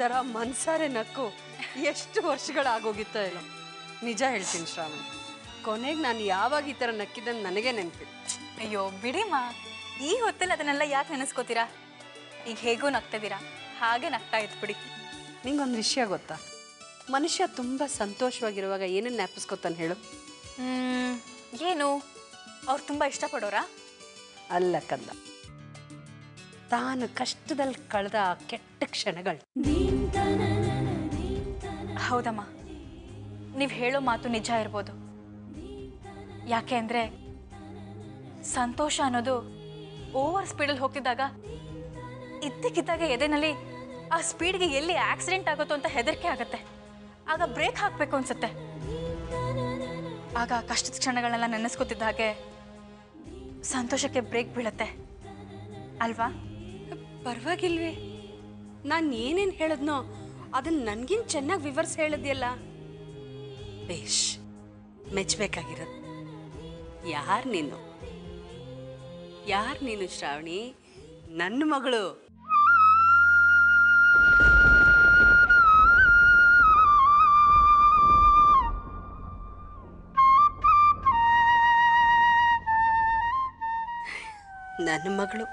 ಥರ ಮನ್ಸಾರೆ ನಕ್ಕು ಎಷ್ಟು ವರ್ಷಗಳಾಗೋಗಿತ್ತೋ ಏನೋ ನಿಜ ಹೇಳ್ತೀನಿ ಶ್ರಾವಣಿ ಕೊನೆಗೆ ನಾನು ಯಾವಾಗ ಈ ಥರ ನಕ್ಕಿದ್ದಂಗೆ ನನಗೆ ನೆನಪಿಲ್ಲ ಅಯ್ಯೋ ಬಿಡಿಮ್ಮ ಈ ಹೊತ್ತಲ್ಲಿ ಅದನ್ನೆಲ್ಲ ಯಾಕೆ ನೆನೆಸ್ಕೋತೀರಾ ಈಗ ಹೇಗೂ ನಗ್ತಿದ್ದೀರಾ ಹಾಗೆ ನಗ್ತಾ ಇತ್ತು ಬಿಡಿ ನಿಂಗೊಂದು ವಿಷಯ ಗೊತ್ತಾ ಮನುಷ್ಯ ತುಂಬ ಸಂತೋಷವಾಗಿರುವಾಗ ಏನನ್ನು ಜ್ಞಾಪಿಸ್ಕೊತಾನೆ ಹೇಳು ಹ್ಮ್, ಏನು ಅವ್ರು ತುಂಬ ಇಷ್ಟಪಡೋರಾ ಅಲ್ಲ ಕಂದ ತಾನು ಕಷ್ಟದಲ್ಲಿ ಕಳೆದ ಆ ಕೆಟ್ಟ ಕ್ಷಣಗಳು ಹೌದಮ್ಮ ನೀವು ಹೇಳೋ ಮಾತು ನಿಜ ಇರ್ಬೋದು ಯಾಕೆ ಅಂದರೆ ಸಂತೋಷ ಅನ್ನೋದು ಓವರ್ ಸ್ಪೀಡಲ್ಲಿ ಹೋಗ್ತಿದ್ದಾಗ ಇದ್ದಕ್ಕಿದ್ದಾಗ ಎದೆನಲ್ಲಿ ಆ ಸ್ಪೀಡ್ಗೆ ಎಲ್ಲಿ ಆಕ್ಸಿಡೆಂಟ್ ಆಗುತ್ತೋ ಅಂತ ಹೆದರಿಕೆ ಆಗುತ್ತೆ ಆಗ ಬ್ರೇಕ್ ಹಾಕಬೇಕು ಅನ್ಸುತ್ತೆ ಆಗ ಆ ಕಷ್ಟದ ಕ್ಷಣಗಳನ್ನೆಲ್ಲ ನೆನೆಸ್ಕೊತಿದ್ದ ಹಾಗೆ ಸಂತೋಷಕ್ಕೆ ಬ್ರೇಕ್ ಬೀಳುತ್ತೆ ಅಲ್ವಾ ಪರವಾಗಿಲ್ವೇ ನಾನು ಏನೇನು ಹೇಳಿದ್ನೋ ಅದನ್ನ ನನಗಿನ್ ಚೆನ್ನಾಗಿ ವಿವರಿಸಿ ಹೇಳಿದ್ಯಲ್ಲ ಬೇಷ್ ಮೆಚ್ಚಬೇಕಾಗಿರೋದು ಯಾರು ನೀನು ಯಾರು ನೀನು ಶ್ರಾವಣಿ ನನ್ನ ಮಗಳು ನನ್ನ ಮಗಳು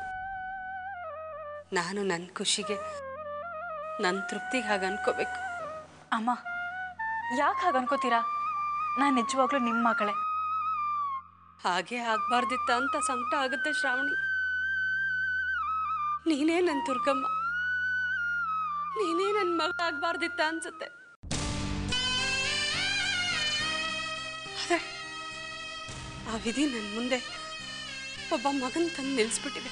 ನಾನು ನನ್ನ ಖುಷಿಗೆ ನನ್ನ ತೃಪ್ತಿಗೆ ಹಾಗೆ ಅನ್ಕೋಬೇಕು ಅಮ್ಮ ಯಾಕೆ ಹಾಗೆ ಅನ್ಕೋತೀರಾ ನಾನು ನಿಜವಾಗ್ಲೂ ನಿಮ್ಮ ಮಗಳೇ ಹಾಗೆ ಆಗ್ಬಾರ್ದಿತ್ತ ಅಂತ ಸಂಕಟ ಆಗುತ್ತೆ ಶ್ರಾವಣಿ ನೀನೇ ನನ್ನ ದುರ್ಗಮ್ಮ ನೀನೇ ನನ್ನ ಮಗ ಆಗ್ಬಾರ್ದಿತ್ತ ಅನ್ಸುತ್ತೆ ಅದೇ ಆ ವಿಧಿ ನನ್ನ ಮುಂದೆ ಒಬ್ಬ ಮಗನ್ ತಂದು ನಿಲ್ಲಿಸ್ಬಿಟ್ಟಿದೆ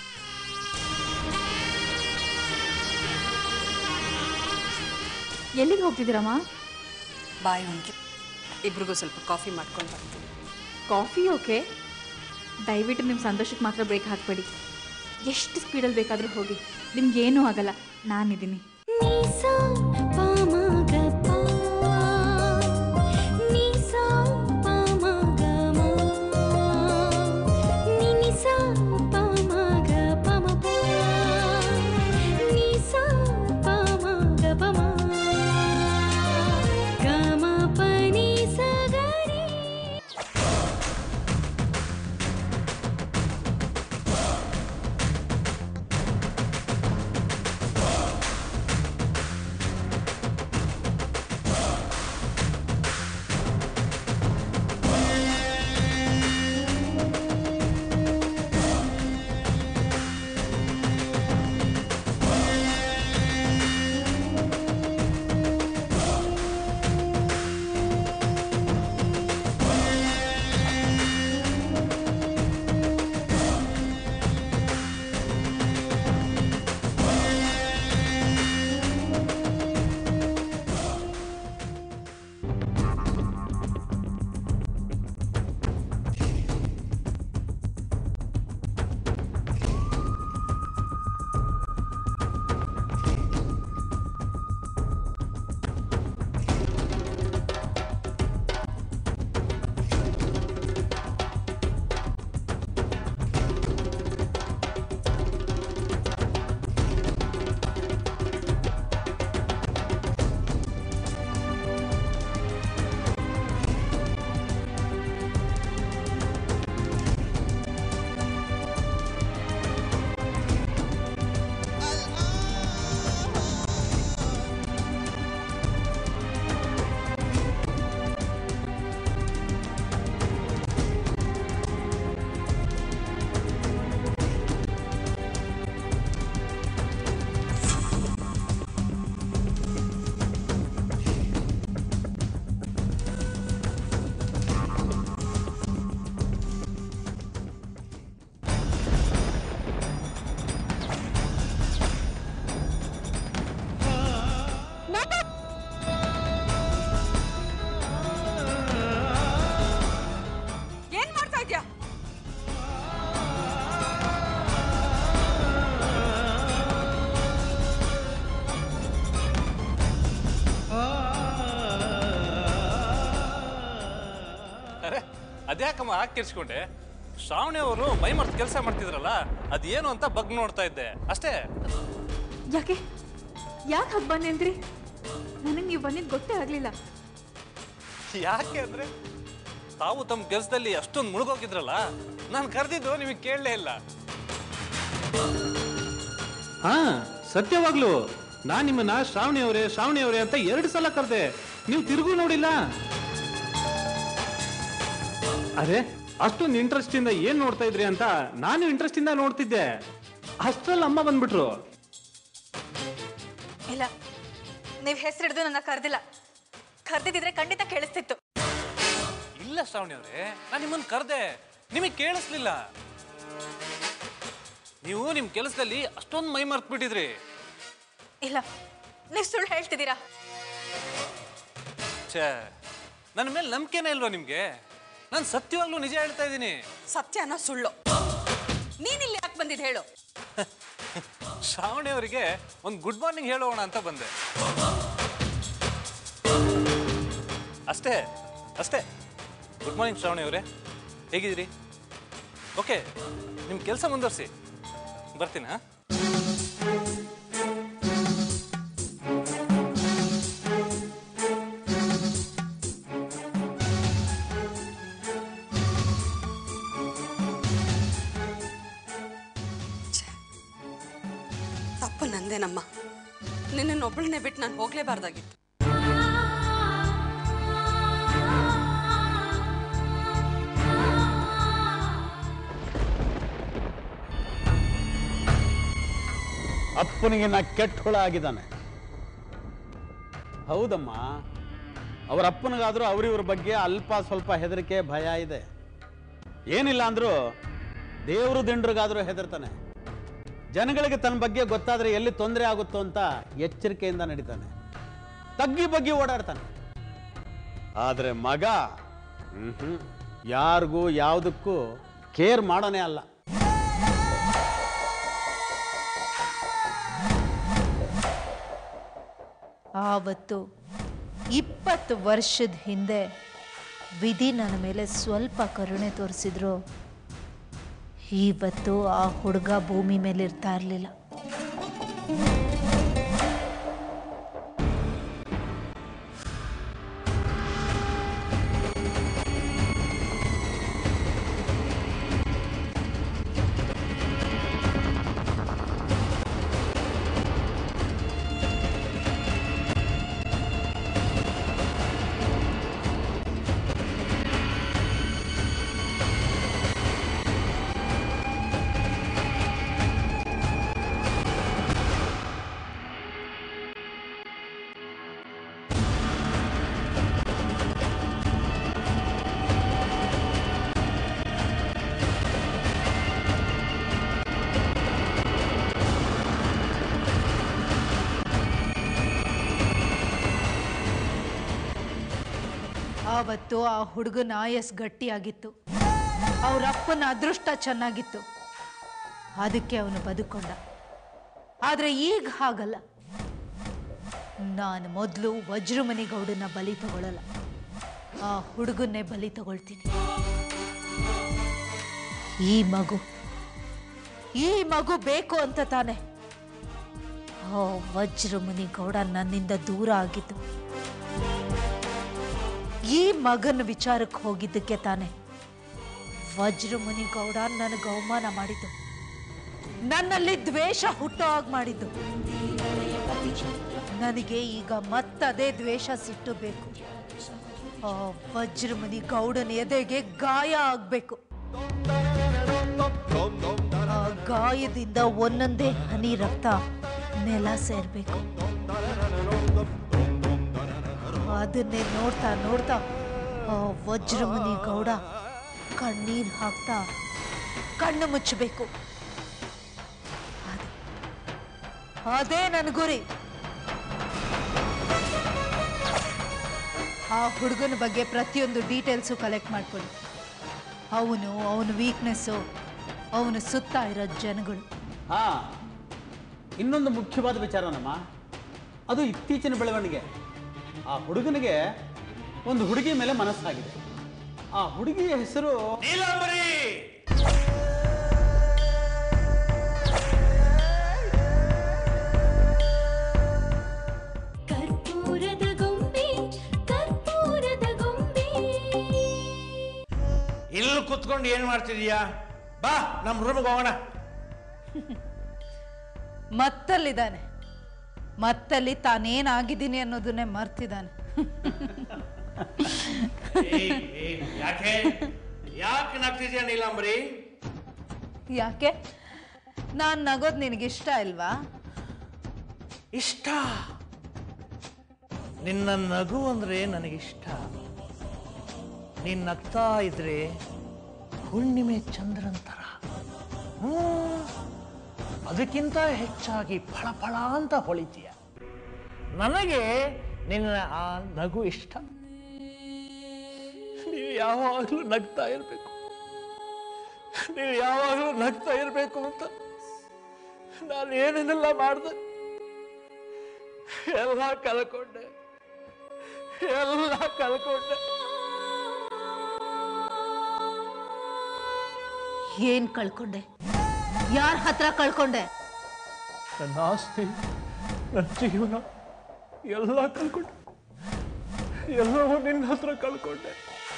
ಎಲ್ಲಿಗೆ ಹೋಗ್ತಿದ್ದೀರಮ್ಮ ಬಾಯಿ ಒಣಗಿ ಇಬ್ರಿಗೂ ಸ್ವಲ್ಪ ಕಾಫಿ ಮಾಡ್ಕೊಂಡು ಬರ್ತೀನಿ ಕಾಫಿ ಓಕೆ ದಯವಿಟ್ಟು ನಿಮ್ಮ ಸಂತೋಷಕ್ಕೆ ಮಾತ್ರ ಬ್ರೇಕ್ ಹಾಕಬೇಡಿ ಎಷ್ಟು ಸ್ಪೀಡಲ್ಲಿ ಬೇಕಾದರೂ ಹೋಗಿ ನಿಮ್ಗೇನೂ ಆಗಲ್ಲ ನಾನಿದ್ದೀನಿ ನೀಸಾ ಪಾಮಗಪ ನೀಸಾ ಪಾಮಗಮ ನಿನಿಸಾ ಪಾಮಗ ಪಮಪ ನೀಸಾ ಪಾಮಗಪಮ ಗಮ ಪನಿ ಸಗರಿ ಏನ್ ಮಾಡ್ತಾ ಇದ್ಯಾ ಅರೆ ಅದ್ಯಾಕಮ್ಮ ಹಾಕಿ ಕಿರ್ಚ್ಕೊಂಡೆ ಶ್ರಾವಣಿ ಅವರು ಮೈ ಮರ್ತು ಕೆಲಸ ಮಾಡ್ತಿದ್ರಲ್ಲ ಅದೇನು ಅಂತ ಬಗ್ ನೋಡ್ತಾ ಇದ್ದೆ ಅಷ್ಟೇ ಯಾಕೆ ಯಾಕೆ ಹಾಗೆ ಬಂದೆ ಅಂದ್ರಿ ನನಗೆ ನೀವು ಬಂದಿದ್ದು ಗೊತ್ತೇ ಆಗಲಿಲ್ಲ ಯಾಕೆ ಅಂದ್ರೆ ತಾವು ತಮ್ಮ ಕೆಲಸದಲ್ಲಿ ಅಷ್ಟೊಂದು ಮುಳುಗೋಗಿದ್ರಲ್ಲ ನಾನು ಕರೆದಿದ್ದು ನಿಮಗೆ ಕೇಳಲೇ ಇಲ್ಲ ಹಾ ಸತ್ಯವಾಗ್ಲು ನಾನ್ ನಿಮ್ಮನ್ನ ಶ್ರಾವಣಿ ಅವರೇ ಶ್ರಾವಣಿ ಅವರೇ ಅಂತ ಎರಡು ಸಲ ಕರೆದೆ ನೀವು ತಿರುಗೂ ನೋಡಿಲ್ಲ ಅರೆ ಅಷ್ಟೊಂದು ಇಂಟ್ರೆಸ್ಟ್ ಇಂದ ಏನ್ ನೋಡ್ತಾ ಇದ್ರಿ ಅಂತ ನಾನು ಇಂಟ್ರೆಸ್ಟ್ ಇಂದ ನೋಡ್ತಿದ್ದೆ ಅಷ್ಟ್ರಲ್ಲಿ ಅಮ್ಮ ಬಂದ್ಬಿಟ್ರು ಇಲ್ಲ ನೀವು ಹೆಸರಿಡ್ದು ನನ್ನ ಕರೆದಿಲ್ಲ ಕರೆದಿದ್ರೆ ಖಂಡಿತ ಕೇಳಿಸ್ತಿತ್ತು ಇಲ್ಲ ಶ್ರಾವಣಿ ಅವರೇ ನಾನು ನಿಮ್ಮನ್ನು ಕರೆದೆ ನಿಮಗೆ ಕೇಳಿಸ್ಲಿಲ್ಲ ನೀವು ನಿಮ್ಮ ಕೆಲಸದಲ್ಲಿ ಅಷ್ಟೊಂದು ಮೈ ಮರ್ತ್ ಬಿಟ್ಟಿದ್ರಿ ಇಲ್ಲ ನೀವು ಸುಳ್ಳು ಹೇಳ್ತಿದ್ದೀರಾ ಛೇ ನನ್ನ ಮೇಲೆ ನಂಬಿಕೆನೇ ಇಲ್ವಾ ನಿಮಗೆ ನಾನು ಸತ್ಯವಾಗ್ಲೂ ನಿಜ ಹೇಳ್ತಾ ಇದ್ದೀನಿ ಸತ್ಯನ ಸುಳ್ಳು ನೀನಿಲ್ಲಿ ಯಾಕೆ ಬಂದಿದ್ದು ಹೇಳು ಶ್ರಾವಣಿ ಅವರಿಗೆ ಒಂದು ಗುಡ್ ಮಾರ್ನಿಂಗ್ ಹೇಳೋಣ ಅಂತ ಬಂದೆ ಅಷ್ಟೇ ಅಷ್ಟೇ ಗುಡ್ ಮಾರ್ನಿಂಗ್ ಶ್ರಾವಣಿ ಅವರೇ ಹೇಗಿದ್ದೀರಿ ಓಕೆ ನಿಮ್ಮ ಕೆಲಸ ಮುಂದುವರಿಸಿ ಬರ್ತೀನಾ ತಪ್ಪು ನಂದೇನಮ್ಮ ನಿನ್ನನ್ನೊಬ್ಬಳನ್ನೇ ಬಿಟ್ಟು ನಾನು ಹೋಗ್ಲೇಬಾರ್ದಾಗಿತ್ತು ಅಪ್ಪನಿಗೆ ನಾ ಕೆಟ್ಟ ಹುಳ ಆಗಿದ್ದಾನೆ ಹೌದಮ್ಮ ಅವರ ಅಪ್ಪನಿಗಾದರೂ ಅವರಿವ್ರ ಬಗ್ಗೆ ಅಲ್ಪ ಸ್ವಲ್ಪ ಹೆದರಿಕೆ ಭಯ ಇದೆ ಏನಿಲ್ಲ ಅಂದರೂ ದೇವರು ದಿಂಡ್ರಿಗಾದರೂ ಹೆದರ್ತಾನೆ ಜನಗಳಿಗೆ ತನ್ನ ಬಗ್ಗೆ ಗೊತ್ತಾದರೆ ಎಲ್ಲಿ ತೊಂದರೆ ಆಗುತ್ತೋ ಅಂತ ಎಚ್ಚರಿಕೆಯಿಂದ ನಡೀತಾನೆ ತಗ್ಗಿ ಬಗ್ಗಿ ಓಡಾಡ್ತಾನೆ ಆದರೆ ಮಗ ಮ್ಹೂ, ಯಾರಿಗೂ ಯಾವುದಕ್ಕೂ ಕೇರ್ ಮಾಡೋನೇ ಅಲ್ಲ ಆವತ್ತು ಇಪ್ಪತ್ತು ವರ್ಷದ ಹಿಂದೆ ವಿಧಿ ನನ್ನ ಮೇಲೆ ಸ್ವಲ್ಪ ಕರುಣೆ ತೋರಿಸಿದ್ರು ಇವತ್ತು ಆ ಹುಡುಗ ಭೂಮಿ ಮೇಲೆ ಇರ್ತಾ ಇರಲಿಲ್ಲ ಆವತ್ತು ಆ ಹುಡುಗನ ಆಯಸ್ ಗಟ್ಟಿಯಾಗಿತ್ತು ಅವ್ರ ಅಪ್ಪನ ಅದೃಷ್ಟ ಚೆನ್ನಾಗಿತ್ತು ಅದಕ್ಕೆ ಅವನು ಬದುಕೊಂಡ ಆದರೆ ಈಗ ಹಾಗಲ್ಲ ನಾನು ಮೊದಲು ವಜ್ರಮಣಿಗೌಡನ ಬಲಿ ತಗೊಳ್ಳಲ್ಲ ಆ ಹುಡುಗನ್ನೇ ಬಲಿ ತಗೊಳ್ತೀನಿ ಈ ಮಗು ಈ ಮಗು ಬೇಕು ಅಂತ ತಾನೆ ಓ ವಜ್ರಮುನಿಗೌಡ ನನ್ನಿಂದ ದೂರ ಆಗಿದ್ದು ಈ ಮಗನ ವಿಚಾರಕ್ಕೆ ಹೋಗಿದ್ದಕ್ಕೆ ತಾನೆ ವಜ್ರಮುನಿಗೌಡ ನನಗೆ ಅವಮಾನ ಮಾಡಿದ್ದು ನನ್ನಲ್ಲಿ ದ್ವೇಷ ಹುಟ್ಟೋ ಹಾಗೆ ಮಾಡಿದ್ದು ನನಗೆ ಈಗ ಮತ್ತದೇ ದ್ವೇಷ ಸಿಟ್ಟು ಬೇಕು ಆ ವಜ್ರಮುನಿ ಗೌಡನ ಎದೆಗೆ ಗಾಯ ಆಗ್ಬೇಕು ಆ ಗಾಯದಿಂದ ಒಂದೊಂದೇ ಹನಿ ರಕ್ತ ನೆಲ ಸೇರ್ಬೇಕು ಅದನ್ನೇ ನೋಡ್ತಾ ನೋಡ್ತಾ ಆ ವಜ್ರಮುನಿ ಗೌಡ ಕಣ್ಣೀರ್ ಹಾಕ್ತಾ ಕಣ್ಣು ಮುಚ್ಚಬೇಕು ಅದೇ- ಅದೇ ನನ್ನ ಗುರಿ ಆ ಹುಡುಗನ ಬಗ್ಗೆ ಪ್ರತಿಯೊಂದು ಡೀಟೇಲ್ಸು ಕಲೆಕ್ಟ್ ಮಾಡ್ಕೊಳ್ಳಿ ಅವನು ಅವನ ವೀಕ್ನೆಸ್ಸು ಅವನು ಸುತ್ತ ಇರೋ ಜನಗಳು ಹಾ ಇನ್ನೊಂದು ಮುಖ್ಯವಾದ ವಿಚಾರನಮ್ಮ ಅದು ಇತ್ತೀಚಿನ ಬೆಳವಣಿಗೆ ಆ ಹುಡುಗನಿಗೆ ಒಂದು ಹುಡುಗಿ ಮೇಲೆ ಮನಸ್ಸಾಗಿದೆ ಆ ಹುಡುಗಿಯ ಹೆಸರು ಇಲ್ಲಿ ಕುತ್ಕೊಂಡು ಏನು ಮಾಡ್ತಿದೀಯಾ ಬಾ ನಮ್ಮ ರೂಮಿಗೆ ಹೋಗೋಣ ಮತ್ತಲ್ಲಿದ್ದಾನೆ ಮತ್ತಲ್ಲಿ ತಾನೇನಾಗಿದ್ದೀನಿ ಅನ್ನೋದನ್ನೇ ಮರ್ತಿದ್ದಾನೆ ಏಯ್, ಏಯ್, ಯಾಕೆ ಯಾಕೆ ನಗ್ತಿದ್ಯಾ ನೀಲಂಬರಿ ಯಾಕೆ ನಾನು ನಗೋದು ನಿನಗಿಷ್ಟ ಇಲ್ವಾ ಇಷ್ಟ ನಿನ್ನ ನಗು ಅಂದ್ರೆ ನನಗಿಷ್ಟ ನೀನ್ ನಗ್ತಾ ಇದ್ರೆ ಹುಣ್ಣಿಮೆ ಚಂದ್ರನ್ ಥರ ಹ್ಮ್. ಅದಕ್ಕಿಂತ ಹೆಚ್ಚಾಗಿ ಫಳ ಫಳ ಅಂತ ಹೊಳಿತೀಯ ನನಗೆ ನಿನ್ನ ಆ ನಗು ಇಷ್ಟ ನೀವು ಯಾವಾಗಲೂ ನಗ್ತಾ ಇರಬೇಕು ನೀವು ಯಾವಾಗಲೂ ನಗ್ತಾ ಇರಬೇಕು ಅಂತ ನಾನು ಏನೇನೆಲ್ಲ ಮಾಡ್ದೆ ಎಲ್ಲ ಕಳ್ಕೊಂಡೆ ಎಲ್ಲ ಕಳ್ಕೊಂಡೆ ಏನ್ ಕಳ್ಕೊಂಡೆ ಯಾರ ಹತ್ರ ಕಳ್ಕೊಂಡೆ ನನ್ನ ಆಸ್ತಿ ನನ್ನ ಜೀವನ ಎಲ್ಲ ಕಳ್ಕೊಂಡೆ ಎಲ್ಲವೂ ನಿನ್ನ ಹತ್ರ ಕಳ್ಕೊಂಡೆ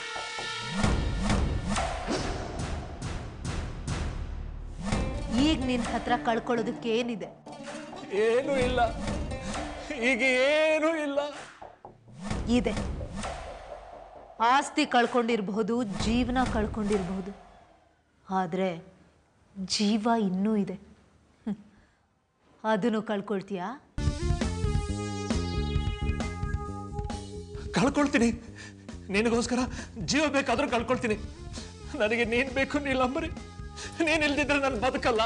ಈಗ ನಿನ್ನ ಹತ್ರ ಕಳ್ಕೊಳ್ಳೋದಕ್ಕೆ ಏನಿದೆ ಏನೂ ಇಲ್ಲ ಈಗ ಏನೂ ಇಲ್ಲ ಇದೆ ಆಸ್ತಿ ಕಳ್ಕೊಂಡಿರಬಹುದು ಜೀವನ ಕಳ್ಕೊಂಡಿರಬಹುದು ಆದರೆ ಜೀವ ಇನ್ನೂ ಇದೆ ಹ್ಮ್. ಅದನ್ನು ಕಳ್ಕೊಳ್ತೀಯಾ ಕಳ್ಕೊಳ್ತೀನಿ ನಿನಗೋಸ್ಕರ ಜೀವ ಬೇಕಾದ್ರೂ ಕಳ್ಕೊಳ್ತೀನಿ ನನಗೆ ನೀನ್ ಬೇಕು ನೀಲಂಬರಿ ನೀನ್ ಇಲ್ದಿದ್ರೆ ನಾನು ಬದುಕಲ್ಲ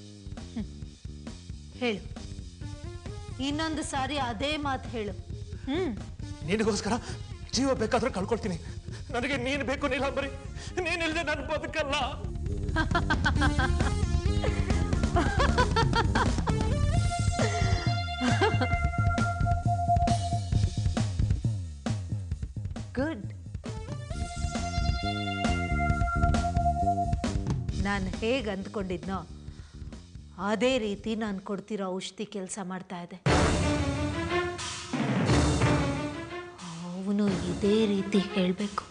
ಹೇಳು ಇನ್ನೊಂದು ಸಾರಿ ಅದೇ ಮಾತು ಹೇಳು ಹ್ಮ್ ನಿನಗೋಸ್ಕರ ಜೀವ ಬೇಕಾದ್ರೂ ಕಳ್ಕೊಳ್ತೀನಿ ನನಗೆ ನೀನ್ ಬೇಕು ನೀಲಂಬರಿ ನೀನ್ ಇಲ್ದೆ ನಾನು ಬದುಕಲ್ಲ ಗುಡ್ ನಾನು ಹೇಗೆ ಅಂದ್ಕೊಂಡಿದ್ನೋ ಅದೇ ರೀತಿ ನಾನು ಕೊಡ್ತಿರೋ ಔಷಧಿ ಕೆಲಸ ಮಾಡ್ತಾ ಇದೆ ಅವನು ಇದೇ ರೀತಿ ಹೇಳಬೇಕು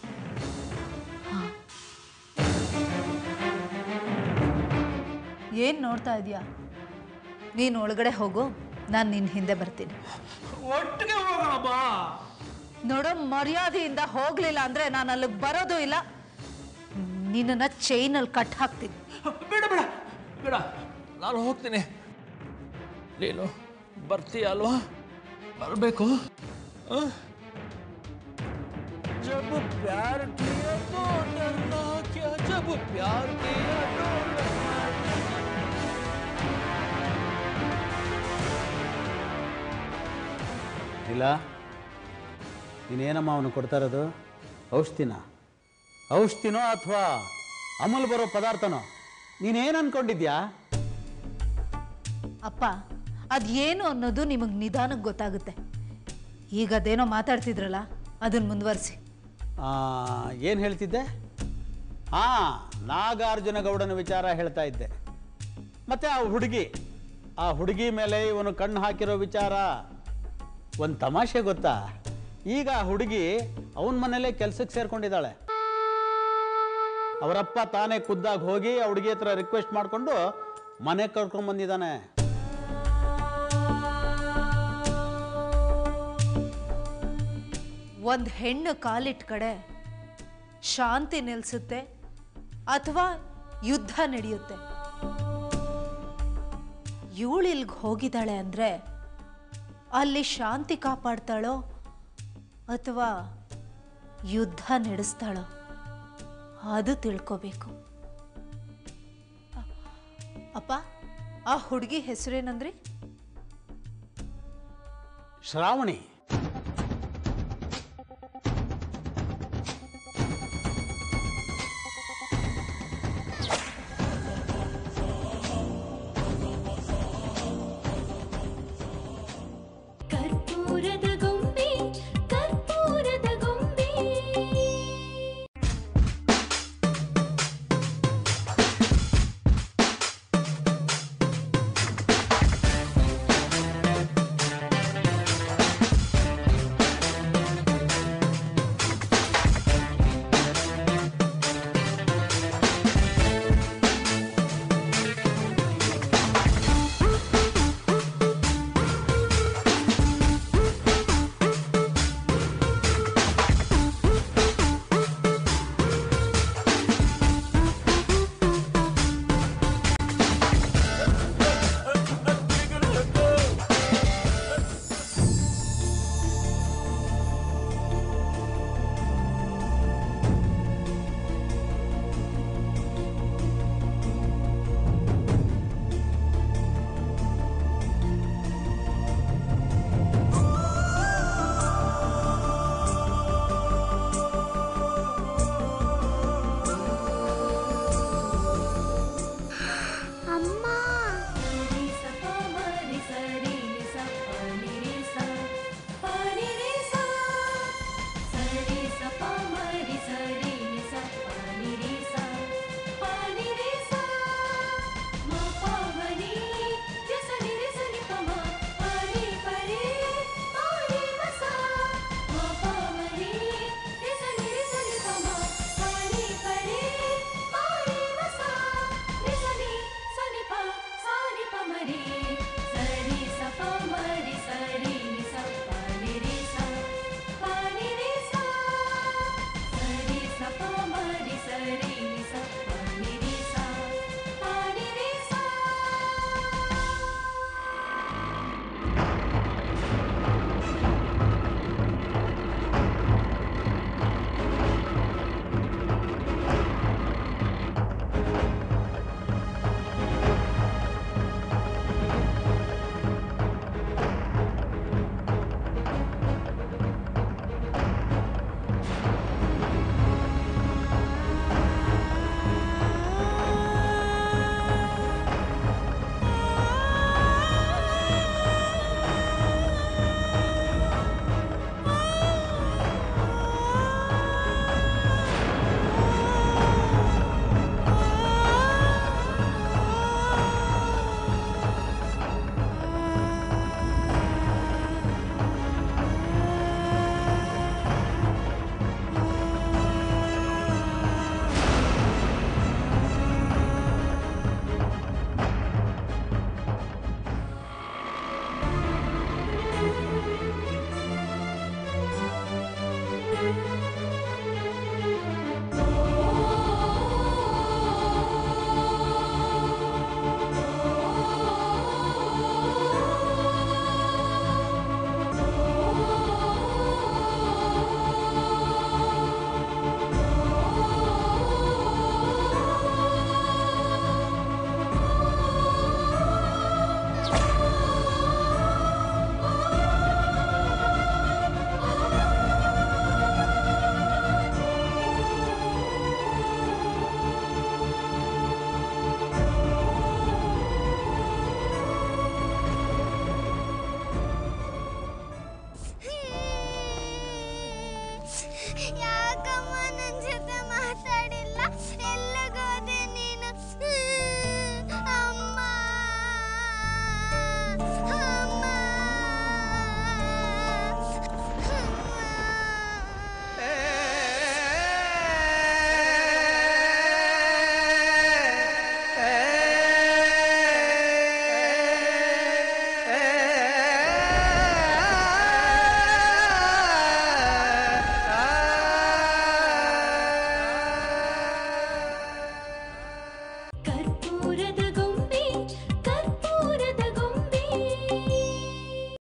ಏನು ನೋಡ್ತಾ ಇದೀಯಾ ನೀನು ಒಳಗಡೆ ಹೋಗು ನಾನು ನಿನ್ನ ಹಿಂದೆ ಬರ್ತೀನಿ ಒಟ್ಟಿಗೆ ಹೋಗೋಣ ಬಾ ನೋಡೋ ಮರ್ಯಾದೆಯಿಂದ ಹೋಗ್ಲಿಲ್ಲ ಅಂದ್ರೆ ನಾನು ಅಲ್ಲಿಗೆ ಬರೋದು ಇಲ್ಲ ನಿನ್ನನ್ನ ಚೈನಲ್ಲಿ ಕಟ್ ಹಾಕ್ತೀನಿ ಬೇಡ ಬೇಡ ಬೇಡ ನಾನು ಹೋಗ್ತೀನಿ ನೀನು ಬರ್ತೀಯ ಅಲ್ವಾ ಬರಬೇಕು जब प्यार किया तो डरना क्या जब प्यार किया तो डरना ಇಲ್ಲ ನೀನೇನಮ್ಮ ಅವನು ಕೊಡ್ತಾ ಇರೋದು ಔಷಧಿನ ಔಷಧಿನೋ ಅಥವಾ ಅಮಲ್ ಬರೋ ಪದಾರ್ಥನೋ ನೀನೇನು ಅನ್ಕೊಂಡಿದ್ಯಾ ಅಪ್ಪ ಅದೇನು ಅನ್ನೋದು ನಿಮಗೆ ನಿಧಾನಕ್ಕೆ ಗೊತ್ತಾಗುತ್ತೆ ಈಗ ಅದೇನೋ ಮಾತಾಡ್ತಿದ್ರಲ್ಲ ಅದನ್ನ ಮುಂದುವರಿಸಿ ಏನು ಹೇಳ್ತಿದ್ದೆ ಹಾಂ ನಾಗಾರ್ಜುನ ಗೌಡನ ವಿಚಾರ ಹೇಳ್ತಾ ಇದ್ದೆ ಮತ್ತೆ ಆ ಹುಡುಗಿ ಆ ಹುಡುಗಿ ಮೇಲೆ ಇವನು ಕಣ್ಣು ಹಾಕಿರೋ ವಿಚಾರ ಒಂದು ತಮಾಷೆ ಗೊತ್ತಾ ಈಗ ಆ ಹುಡುಗಿ ಅವನ ಮನೇಲೇ ಕೆಲ್ಸಕ್ಕೆ ಸೇರ್ಕೊಂಡಿದ್ದಾಳೆ ಅವರಪ್ಪ ತಾನೇ ಖುದ್ದಾಗಿ ಹೋಗಿ ಆ ಹುಡುಗಿ ಹತ್ರ ರಿಕ್ವೆಸ್ಟ್ ಮಾಡಿಕೊಂಡು ಮನೆ ಕರ್ಕೊಂಡ್ ಬಂದಿದ್ದಾನೆ ಒಂದು ಹೆಣ್ಣು ಕಾಲಿಟ್ಟ ಕಡೆ ಶಾಂತಿ ನಿಲ್ಲಿಸುತ್ತೆ ಅಥವಾ ಯುದ್ಧ ನಡೆಯುತ್ತೆ ಇವಳು ಇಲ್ಗೆ ಹೋಗಿದ್ದಾಳೆ ಅಂದರೆ ಅಲ್ಲಿ ಶಾಂತಿ ಕಾಪಾಡ್ತಾಳೋ ಅಥವಾ ಯುದ್ಧ ನಡೆಸ್ತಾಳೋ ಅದು ತಿಳ್ಕೋಬೇಕು ಅ- ಅಪ್ಪ ಆ ಹುಡುಗಿ ಹೆಸರೇನಂದ್ರಿ ಶ್ರಾವಣಿ